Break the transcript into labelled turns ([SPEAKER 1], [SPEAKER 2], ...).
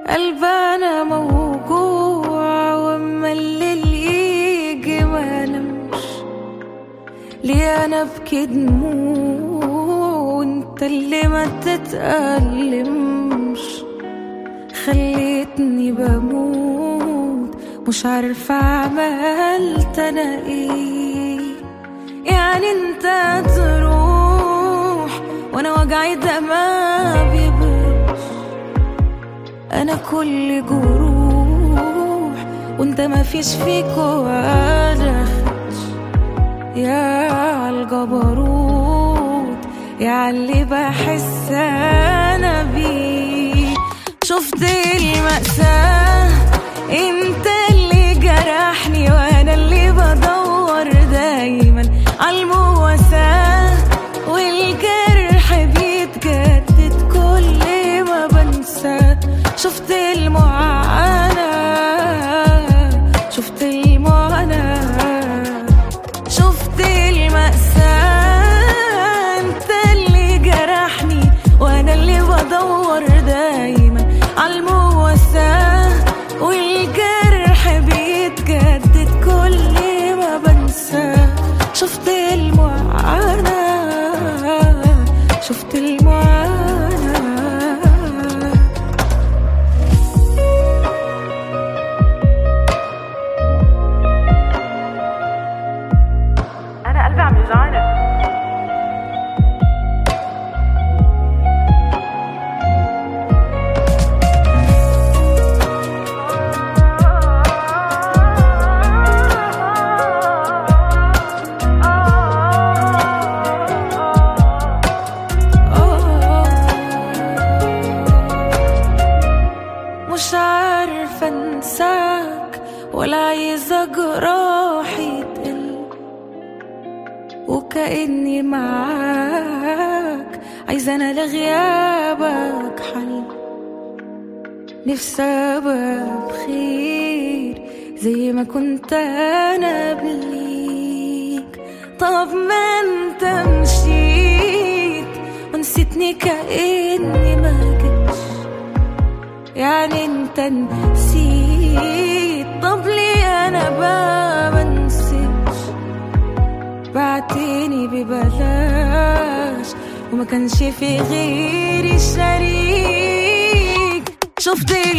[SPEAKER 1] قلبنا موجوع واما الليل يجي ما نمش ليه انا ابكي دموع وانت اللي ما تتألمش خليتني بموت مش عارفة عملت انا ايه يعني انت تروح وانا وجعي ده ما بيبرش انا كل جروح وانت ما فيش فيك ولا خدش يا عالجبروت يا عاللي بحس انا بيه شفت المأساة انت اللي جرحني وانا اللي بدور دايما عالمواساة والجرح بيتجدد كل ما بنسى شفت المعاناة شفت المعاناة شفت المأساة انت اللي جرحني وانا اللي بدور دايما عالمواساة والجرح بيتجدد كل ما بنسى شفت المعاناة شفت المعاناة
[SPEAKER 2] انا قلبي عم يوجعني
[SPEAKER 1] مش عارفة انساك ولا عايزة جراحي تقل وكأني معاك عايزة انا لغيابك حل نفسي ابقى بخير زي ما كنت انا قبليك طب ما انت مشيت ونسيتني كأني ما جيتش يعني انت نسيت طب ليه انا بقى منسيتش بعتني ببلاش وما كانش في غيري شريك شفت